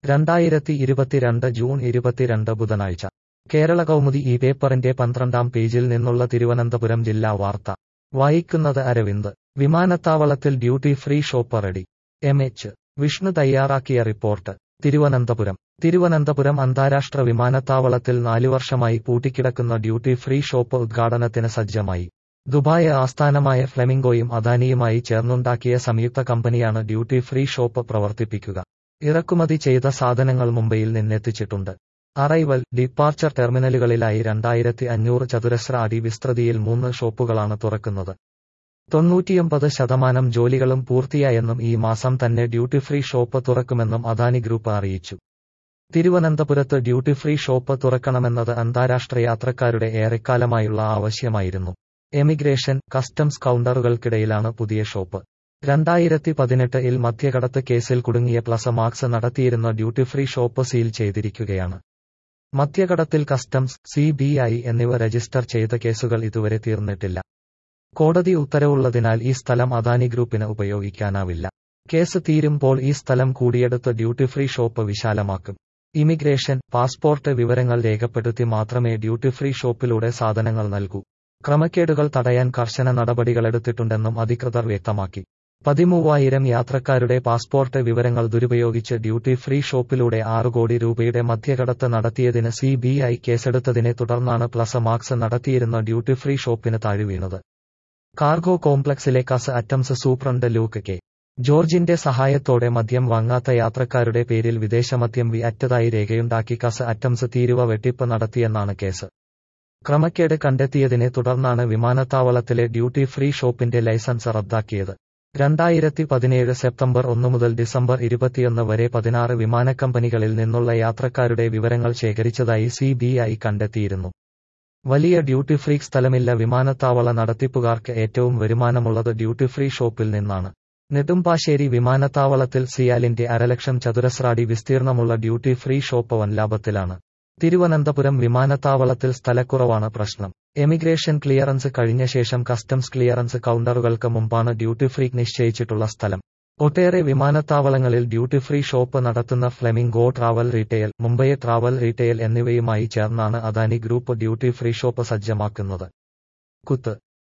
രണ്ടായിരത്തി ഇരുപത്തിരണ്ട് ജൂൺ ഇരുപത്തിരണ്ട് ബുധനാഴ്ച കേരള കൗമുദി ഈ പേപ്പറിന്റെ പന്ത്രണ്ടാം പേജിൽ നിന്നുള്ള തിരുവനന്തപുരം ജില്ലാ വാർത്ത വായിക്കുന്നത് അരവിന്ദ് വിമാനത്താവളത്തിൽ duty free shop ready M H Vishnu തയ്യാറാക്കിയ റിപ്പോർട്ട് തിരുവനന്തപുരം തിരുവനന്തപുരം അന്താരാഷ്ട്ര വിമാനത്താവളത്തിൽ നാലു വർഷമായി പൂട്ടിക്കിടക്കുന്ന ഡ്യൂട്ടി ഫ്രീ ഷോപ്പ് ഉദ്ഘാടനത്തിന് സജ്ജമായി ദുബായ് ആസ്ഥാനമായ ഫ്ലെമിംഗോയും അദാനിയുമായി ചേർന്നുണ്ടാക്കിയ സംയുക്ത കമ്പനിയാണ് ഡ്യൂട്ടി ഫ്രീ ഷോപ്പ് പ്രവർത്തിപ്പിക്കുക ഇറക്കുമതി ചെയ്ത സാധനങ്ങൾ മുംബൈയിൽ നിന്നെത്തിച്ചിട്ടുണ്ട് അറൈവൽ ഡിപ്പാർച്ചർ ടെർമിനലുകളിലായി രണ്ടായിരത്തി അഞ്ഞൂറ് ചതുരശ്ര അടി വിസ്തൃതിയിൽ മൂന്ന് ഷോപ്പുകളാണ് തുറക്കുന്നത് തൊണ്ണൂറ്റിയൊമ്പത് ശതമാനം ജോലികളും പൂർത്തിയായെന്നും ഈ മാസം തന്നെ ഡ്യൂട്ടി ഫ്രീ ഷോപ്പ് തുറക്കുമെന്നും അദാനി ഗ്രൂപ്പ് അറിയിച്ചു തിരുവനന്തപുരത്ത് ഡ്യൂട്ടി ഫ്രീ ഷോപ്പ് തുറക്കണമെന്നത് അന്താരാഷ്ട്ര യാത്രക്കാരുടെ ഏറെക്കാലമായുള്ള ആവശ്യമായിരുന്നു എമിഗ്രേഷൻ കസ്റ്റംസ് കൗണ്ടറുകൾക്കിടയിലാണ് പുതിയ ഷോപ്പ് രണ്ടായിരത്തി പതിനെട്ടിൽ മദ്യകടത്ത് കേസിൽ കുടുങ്ങിയ പ്ലസ മാർക്സ് നടത്തിയിരുന്ന ഡ്യൂട്ടി ഫ്രീ ഷോപ്പ് സീൽ ചെയ്തിരിക്കുകയാണ് മദ്യകടത്തിൽ കസ്റ്റംസ് സി ബി ഐ എന്നിവ രജിസ്റ്റർ ചെയ്ത കേസുകൾ ഇതുവരെ തീർന്നിട്ടില്ല കോടതി ഉത്തരവുള്ളതിനാൽ ഈ സ്ഥലം അദാനി ഗ്രൂപ്പിന് ഉപയോഗിക്കാനാവില്ല കേസ് തീരുമ്പോൾ ഈ സ്ഥലം കൂടിയെടുത്ത് ഡ്യൂട്ടി ഫ്രീ ഷോപ്പ് വിശാലമാക്കും ഇമിഗ്രേഷൻ പാസ്പോർട്ട് വിവരങ്ങൾ രേഖപ്പെടുത്തി മാത്രമേ ഡ്യൂട്ടി ഫ്രീ ഷോപ്പിലൂടെ സാധനങ്ങൾ നൽകൂ ക്രമക്കേടുകൾ തടയാൻ കർശന നടപടികളെടുത്തിട്ടുണ്ടെന്നും അധികൃതർ വ്യക്തമാക്കി പതിമൂവായിരം യാത്രക്കാരുടെ പാസ്പോർട്ട് വിവരങ്ങൾ ദുരുപയോഗിച്ച് ഡ്യൂട്ടി ഫ്രീ ഷോപ്പിലൂടെ ആറ് കോടി രൂപയുടെ മദ്യകടത്ത് നടത്തിയതിന് സി ബി ഐ കേസെടുത്തതിനെ തുടർന്നാണ് പ്ലസ് മാർക്സ് നടത്തിയിരുന്ന ഡ്യൂട്ടി ഫ്രീ ഷോപ്പിന് താഴ്വീണത് കാർഗോ കോംപ്ലക്സിലെ കസ് അറ്റംസ് സൂപ്രണ്ട് ലൂക്ക് കെ ജോർജിന്റെ സഹായത്തോടെ മദ്യം വാങ്ങാത്ത യാത്രക്കാരുടെ പേരിൽ വിദേശമദ്യം വി അറ്റതായി രേഖയുണ്ടാക്കി കസ് അറ്റംസ് തീരുവ വെട്ടിപ്പ് നടത്തിയെന്നാണ് കേസ് ക്രമക്കേട് കണ്ടെത്തിയതിനെ തുടർന്നാണ് വിമാനത്താവളത്തിലെ ഡ്യൂട്ടി ഫ്രീ ഷോപ്പിന്റെ ലൈസൻസ് റദ്ദാക്കിയത് രണ്ടായിരത്തി പതിനേഴ് സെപ്റ്റംബർ ഒന്ന് മുതൽ ഡിസംബർ ഇരുപത്തിയൊന്ന് വരെ പതിനാറ് വിമാനക്കമ്പനികളിൽ നിന്നുള്ള യാത്രക്കാരുടെ വിവരങ്ങൾ ശേഖരിച്ചതായി സി ബി ഐ കണ്ടെത്തിയിരുന്നു വലിയ ഡ്യൂട്ടി ഫ്രീ സ്ഥലമില്ല വിമാനത്താവള നടത്തിപ്പുകാർക്ക് ഏറ്റവും വരുമാനമുള്ളത് ഡ്യൂട്ടി ഫ്രീ ഷോപ്പിൽ നിന്നാണ് നെടുമ്പാശ്ശേരി വിമാനത്താവളത്തിൽ സിയാലിന്റെ അരലക്ഷം ചതുരശ്രാടി വിസ്തീർണമുള്ള ഡ്യൂട്ടി ഫ്രീ ഷോപ്പ് വൻ ലാഭത്തിലാണ് തിരുവനന്തപുരം വിമാനത്താവളത്തിൽ സ്ഥലക്കുറവാണ് പ്രശ്നം എമിഗ്രേഷൻ ക്ലിയറൻസ് കഴിഞ്ഞ ശേഷം കസ്റ്റംസ് ക്ലിയറൻസ് കൗണ്ടറുകൾക്ക് മുമ്പാണ് ഡ്യൂട്ടി ഫ്രീ നിശ്ചയിച്ചിട്ടുള്ള സ്ഥലം ഒട്ടേറെ വിമാനത്താവളങ്ങളിൽ ഡ്യൂട്ടി ഫ്രീ ഷോപ്പ് നടത്തുന്ന Flamingo travel retail Mumbai travel retail എന്നിവയുമായി ചേർന്നാണ് Adani group duty free shop സജ്ജമാക്കുന്നത് കുത്ത്